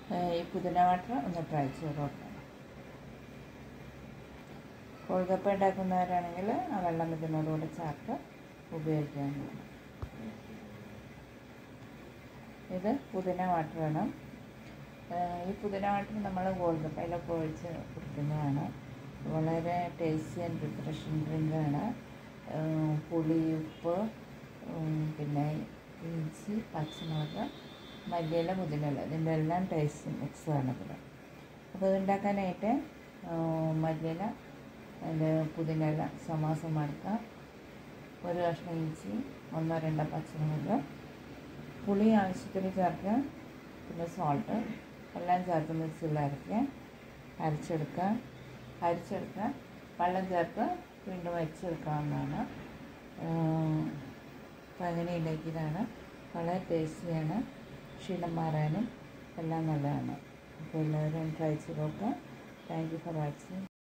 ഈ പുതിന വാട്ടർ ഒന്ന് ട്രൈ ചെയ്ത് നോക്കാം കോഴിക്കപ്പ ഉണ്ടാക്കുന്നവരാണെങ്കിൽ ആ വെള്ളം ഇതിനോടുകൂടെ ചേർത്ത് ഉപയോഗിക്കാവുന്നതാണ് ഇത് പുതിന വാട്ടറാണ് ഈ പുതിന വാട്ടർ നമ്മൾ ഗോൾഗപ്പയിലൊക്കെ ഒഴിച്ച് കുടിക്കുന്നതാണ് വളരെ ടേസ്റ്റി ആൻഡ് റിഫ്രഷിങ് ഡ്രിങ്കാണ് പുളി ഉപ്പ് പിന്നെ ഇഞ്ചി പച്ചമുളക് മല്ലിയില പുതിനയില ഇതിൻ്റെ എല്ലാം ടേസ്റ്റ് മിക്സാണ് ഇതിൽ അപ്പോൾ ഇതുണ്ടാക്കാനായിട്ട് മല്ലിയില അതിൻ്റെ പുതിനയില സമാസമാക്കുക ഒരു കഷ്ണം ഇഞ്ചി ഒന്നോ രണ്ടോ പച്ചമുളക് പുളി ആവശ്യത്തിന് ചേർക്കുക പിന്നെ സോൾട്ട് എല്ലാം ചേർത്ത് മിക്സിയിൽ അരയ്ക്കുക അരച്ചെടുക്കുക അരിച്ചെടുക്കുക വെള്ളം ചേർത്ത് വീണ്ടും അരിച്ചെടുക്കാവുന്നതാണ് അപ്പം അങ്ങനെ ഉണ്ടാക്കിയതാണ് വളരെ ടേസ്റ്റിയാണ് ക്ഷീണം മാറാനും എല്ലാം നല്ലതാണ് അപ്പോൾ എല്ലാവരും ട്രൈ ചെയ്ത് നോക്കുക താങ്ക് യു ഫോർ വാച്ചിങ്